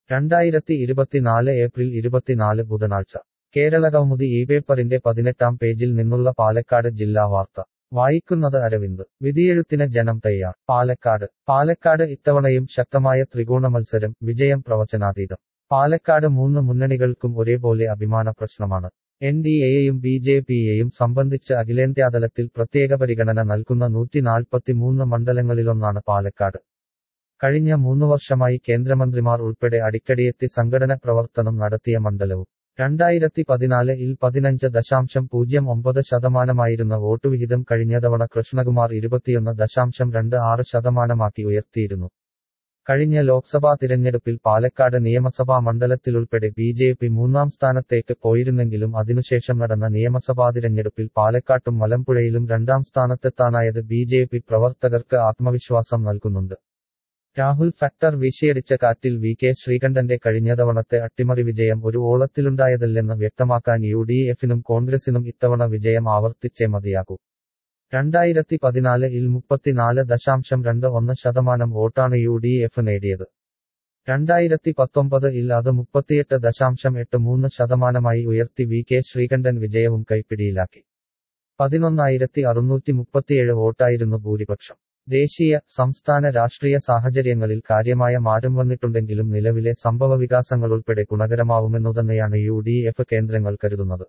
രണ്ടായിരത്തി ഇരുപത്തിനാല് ഏപ്രിൽ ഇരുപത്തിനാല് ബുധനാഴ്ച കേരള കൗമുദി ഈ പേപ്പറിന്റെ പതിനെട്ടാം പേജിൽ നിന്നുള്ള പാലക്കാട് ജില്ലാ വാർത്ത വായിക്കുന്നത് അരവിന്ദ് വിധിയെഴുത്തിന് ജനം തയ്യാർ പാലക്കാട് പാലക്കാട് ഇത്തവണയും ശക്തമായ ത്രികോണ മത്സരം വിജയം പ്രവചനാതീതം പാലക്കാട് മൂന്ന് മുന്നണികൾക്കും ഒരേപോലെ അഭിമാന പ്രശ്നമാണ് എൻ ഡി എയെയും ബി ജെ പിയെയും സംബന്ധിച്ച് അഖിലേന്ത്യാതലത്തിൽ പ്രത്യേക പരിഗണന നൽകുന്ന നൂറ്റി നാൽപ്പത്തിമൂന്ന് മണ്ഡലങ്ങളിലൊന്നാണ് പാലക്കാട് കഴിഞ്ഞ മൂന്നു വർഷമായി കേന്ദ്രമന്ത്രിമാർ ഉൾപ്പെടെ അടിക്കടിയെത്തി സംഘടന പ്രവർത്തനം നടത്തിയ മണ്ഡലവും രണ്ടായിരത്തി പതിനാല് ഇൽ പതിനഞ്ച് ദശാംശം പൂജ്യം ഒമ്പത് ശതമാനമായിരുന്ന വോട്ടുവിഹിതം കഴിഞ്ഞ തവണ കൃഷ്ണകുമാർ ഇരുപത്തിയൊന്ന് ദശാംശം രണ്ട് ആറ് ശതമാനമാക്കി ഉയർത്തിയിരുന്നു കഴിഞ്ഞ ലോക്സഭാ തിരഞ്ഞെടുപ്പിൽ പാലക്കാട് നിയമസഭാ മണ്ഡലത്തിലുൾപ്പെടെ ബി ജെ പി മൂന്നാം സ്ഥാനത്തേക്ക് പോയിരുന്നെങ്കിലും അതിനുശേഷം നടന്ന നിയമസഭാ തിരഞ്ഞെടുപ്പിൽ പാലക്കാട്ടും മലമ്പുഴയിലും രണ്ടാം സ്ഥാനത്തെത്താനായത് ബി ജെ പി പ്രവർത്തകർക്ക് ആത്മവിശ്വാസം നൽകുന്നുണ്ട് രാഹുൽ ഫാക്ടർ വീശിയടിച്ച കാറ്റിൽ വി കെ ശ്രീകണ്ഠന്റെ കഴിഞ്ഞ തവണത്തെ അട്ടിമറി വിജയം ഒരു ഓളത്തിലുണ്ടായതല്ലെന്ന് വ്യക്തമാക്കാൻ യു ഡി എഫിനും കോൺഗ്രസിനും ഇത്തവണ വിജയം ആവർത്തിച്ചേ മതിയാകൂ രണ്ടായിരത്തി പതിനാല് ഇൽ മുപ്പത്തിനാല് ദശാംശം രണ്ട് ഒന്ന് ശതമാനം വോട്ടാണ് യു ഡി എഫ് നേടിയത് രണ്ടായിരത്തി പത്തൊമ്പത് ഇൽ അത് മുപ്പത്തിയെട്ട് ദശാംശം എട്ട് മൂന്ന് ശതമാനമായി ഉയർത്തി വി കെ ശ്രീകണ്ഠൻ വിജയവും കൈപ്പിടിയിലാക്കി പതിനൊന്നായിരത്തി അറുന്നൂറ്റി മുപ്പത്തിയേഴ് വോട്ടായിരുന്നു ഭൂരിപക്ഷം ദേശീയ സംസ്ഥാന രാഷ്ട്രീയ സാഹചര്യങ്ങളിൽ കാര്യമായ മാറ്റം വന്നിട്ടുണ്ടെങ്കിലും നിലവിലെ സംഭവവികാസങ്ങളുൾപ്പെടെ ഗുണകരമാവുമെന്നു തന്നെയാണ് യു ഡി എഫ് കേന്ദ്രങ്ങൾ കരുതുന്നത്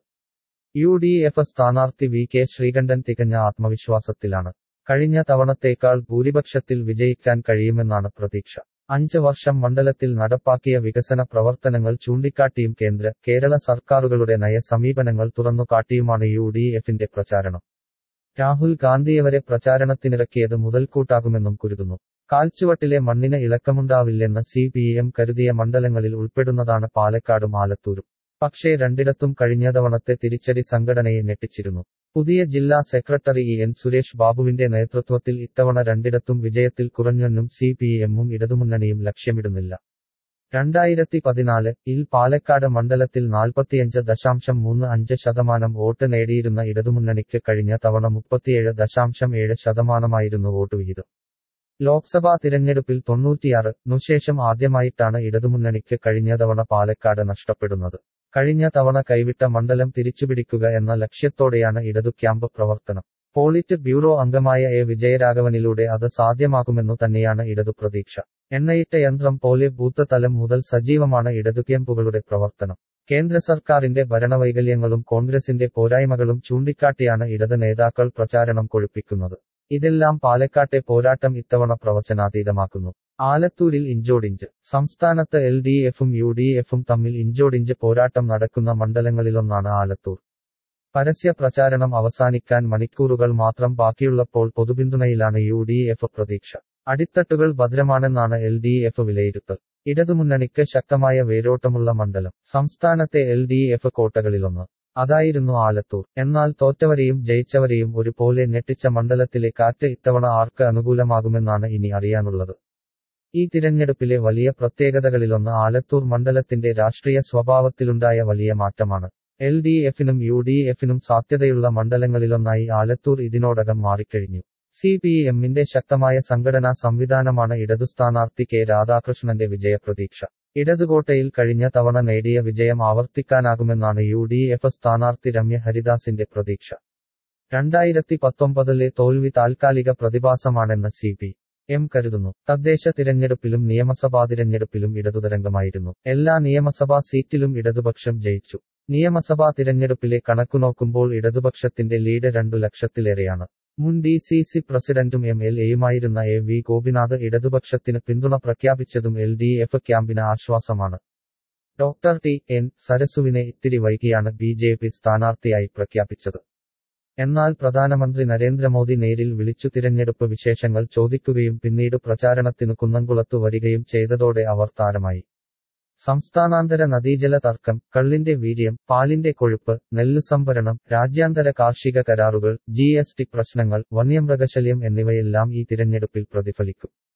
യു ഡി എഫ് സ്ഥാനാർത്ഥി വി കെ ശ്രീകണ്ഠൻ തികഞ്ഞ ആത്മവിശ്വാസത്തിലാണ് കഴിഞ്ഞ തവണത്തേക്കാൾ ഭൂരിപക്ഷത്തിൽ വിജയിക്കാൻ കഴിയുമെന്നാണ് പ്രതീക്ഷ അഞ്ച് വർഷം മണ്ഡലത്തിൽ നടപ്പാക്കിയ വികസന പ്രവർത്തനങ്ങൾ ചൂണ്ടിക്കാട്ടിയും കേന്ദ്ര കേരള സർക്കാരുകളുടെ നയ സമീപനങ്ങൾ തുറന്നുകാട്ടിയുമാണ് യു ഡി എഫിന്റെ പ്രചാരണം രാഹുൽ ഗാന്ധിയവരെ പ്രചാരണത്തിനിറക്കിയത് മുതൽക്കൂട്ടാകുമെന്നും കരുതുന്നു കാൽച്ചുവട്ടിലെ മണ്ണിന് ഇളക്കമുണ്ടാവില്ലെന്ന് സി പി എം കരുതിയ മണ്ഡലങ്ങളിൽ ഉൾപ്പെടുന്നതാണ് പാലക്കാടും ആലത്തൂരും പക്ഷേ രണ്ടിടത്തും കഴിഞ്ഞ തവണത്തെ തിരിച്ചടി സംഘടനയെ ഞെട്ടിച്ചിരുന്നു പുതിയ ജില്ലാ സെക്രട്ടറി ഇ എൻ സുരേഷ് ബാബുവിന്റെ നേതൃത്വത്തിൽ ഇത്തവണ രണ്ടിടത്തും വിജയത്തിൽ കുറഞ്ഞെന്നും സി പി എമ്മും ഇടതുമുന്നണിയും ലക്ഷ്യമിടുന്നില്ല രണ്ടായിരത്തി പതിനാല് ഇൽ പാലക്കാട് മണ്ഡലത്തിൽ നാൽപ്പത്തിയഞ്ച് ദശാംശം മൂന്ന് അഞ്ച് ശതമാനം വോട്ട് നേടിയിരുന്ന ഇടതുമുന്നണിക്ക് കഴിഞ്ഞ തവണ മുപ്പത്തിയേഴ് ദശാംശം ഏഴ് ശതമാനമായിരുന്നു വോട്ട് വിഹിതം ലോക്സഭാ തിരഞ്ഞെടുപ്പിൽ തൊണ്ണൂറ്റിയാറ് നുശേഷം ആദ്യമായിട്ടാണ് ഇടതുമുന്നണിക്ക് കഴിഞ്ഞ തവണ പാലക്കാട് നഷ്ടപ്പെടുന്നത് കഴിഞ്ഞ തവണ കൈവിട്ട മണ്ഡലം തിരിച്ചുപിടിക്കുക എന്ന ലക്ഷ്യത്തോടെയാണ് ഇടതു ക്യാമ്പ് പ്രവർത്തനം പോളിറ്റ് ബ്യൂറോ അംഗമായ എ വിജയരാഘവനിലൂടെ അത് സാധ്യമാകുമെന്നു തന്നെയാണ് ഇടതു പ്രതീക്ഷ എണ്ണയിട്ട യന്ത്രം പോലെ ബൂത്ത് തലം മുതൽ സജീവമാണ് ഇടതു ക്യാമ്പുകളുടെ പ്രവർത്തനം കേന്ദ്ര സർക്കാരിന്റെ ഭരണവൈകല്യങ്ങളും കോൺഗ്രസിന്റെ പോരായ്മകളും ചൂണ്ടിക്കാട്ടിയാണ് ഇടത് നേതാക്കൾ പ്രചാരണം കൊഴുപ്പിക്കുന്നത് ഇതെല്ലാം പാലക്കാട്ടെ പോരാട്ടം ഇത്തവണ പ്രവചനാതീതമാക്കുന്നു ആലത്തൂരിൽ ഇഞ്ചോടിഞ്ച് സംസ്ഥാനത്ത് എൽ ഡി എഫും യു ഡി എഫും തമ്മിൽ ഇഞ്ചോടിഞ്ച് പോരാട്ടം നടക്കുന്ന മണ്ഡലങ്ങളിലൊന്നാണ് ആലത്തൂർ പരസ്യ പ്രചാരണം അവസാനിക്കാൻ മണിക്കൂറുകൾ മാത്രം ബാക്കിയുള്ളപ്പോൾ പൊതുപിന്തുണയിലാണ് യു ഡി എഫ് പ്രതീക്ഷ അടിത്തട്ടുകൾ ഭദ്രമാണെന്നാണ് എൽ ഡി എഫ് വിലയിരുത്തൽ ഇടതുമുന്നണിക്ക് ശക്തമായ വേരോട്ടമുള്ള മണ്ഡലം സംസ്ഥാനത്തെ എൽ ഡി എഫ് കോട്ടകളിലൊന്ന് അതായിരുന്നു ആലത്തൂർ എന്നാൽ തോറ്റവരെയും ജയിച്ചവരെയും ഒരുപോലെ ഞെട്ടിച്ച മണ്ഡലത്തിലെ കാറ്റ് ഇത്തവണ ആർക്ക് അനുകൂലമാകുമെന്നാണ് ഇനി അറിയാനുള്ളത് ഈ തിരഞ്ഞെടുപ്പിലെ വലിയ പ്രത്യേകതകളിലൊന്ന് ആലത്തൂർ മണ്ഡലത്തിന്റെ രാഷ്ട്രീയ സ്വഭാവത്തിലുണ്ടായ വലിയ മാറ്റമാണ് എൽ ഡി എഫിനും യു ഡി എഫിനും സാധ്യതയുള്ള മണ്ഡലങ്ങളിലൊന്നായി ആലത്തൂർ ഇതിനോടകം മാറിക്കഴിഞ്ഞു സി പി എമ്മിന്റെ ശക്തമായ സംഘടനാ സംവിധാനമാണ് ഇടതു സ്ഥാനാർത്ഥി കെ രാധാകൃഷ്ണന്റെ വിജയപ്രതീക്ഷ ഇടതുകോട്ടയിൽ കഴിഞ്ഞ തവണ നേടിയ വിജയം ആവർത്തിക്കാനാകുമെന്നാണ് യു ഡി എഫ് സ്ഥാനാർത്ഥി രമ്യ ഹരിദാസിന്റെ പ്രതീക്ഷ രണ്ടായിരത്തി പത്തൊമ്പതിലെ തോൽവി താൽക്കാലിക പ്രതിഭാസമാണെന്ന് സി പി എം കരുതുന്നു തദ്ദേശ തിരഞ്ഞെടുപ്പിലും നിയമസഭാ തിരഞ്ഞെടുപ്പിലും ഇടതുതരംഗമായിരുന്നു എല്ലാ നിയമസഭാ സീറ്റിലും ഇടതുപക്ഷം ജയിച്ചു നിയമസഭാ തിരഞ്ഞെടുപ്പിലെ കണക്കുനോക്കുമ്പോൾ ഇടതുപക്ഷത്തിന്റെ ലീഡ് രണ്ടു ലക്ഷത്തിലേറെയാണ് മുൻ ഡി സി സി പ്രസിഡന്റും എം എൽ എയുമായിരുന്ന എ വി ഗോപിനാഥ് ഇടതുപക്ഷത്തിന് പിന്തുണ പ്രഖ്യാപിച്ചതും എൽ ഡി എഫ് ക്യാമ്പിന് ആശ്വാസമാണ് ഡോക്ടർ ടി എൻ സരസുവിനെ ഇത്തിരി വൈകിയാണ് ബി ജെ പി സ്ഥാനാർത്ഥിയായി പ്രഖ്യാപിച്ചത് എന്നാൽ പ്രധാനമന്ത്രി നരേന്ദ്രമോദി നേരിൽ വിളിച്ചു തിരഞ്ഞെടുപ്പ് വിശേഷങ്ങൾ ചോദിക്കുകയും പിന്നീട് പ്രചാരണത്തിനു കുന്നംകുളത്തു വരികയും ചെയ്തതോടെ അവർ താരമായി സംസ്ഥാനാന്തര നദീജല തർക്കം കള്ളിന്റെ വീര്യം പാലിന്റെ കൊഴുപ്പ് നെല്ലു സംഭരണം രാജ്യാന്തര കാർഷിക കരാറുകൾ ജി എസ് ടി പ്രശ്നങ്ങൾ വന്യമൃഗശല്യം എന്നിവയെല്ലാം ഈ തിരഞ്ഞെടുപ്പിൽ പ്രതിഫലിക്കും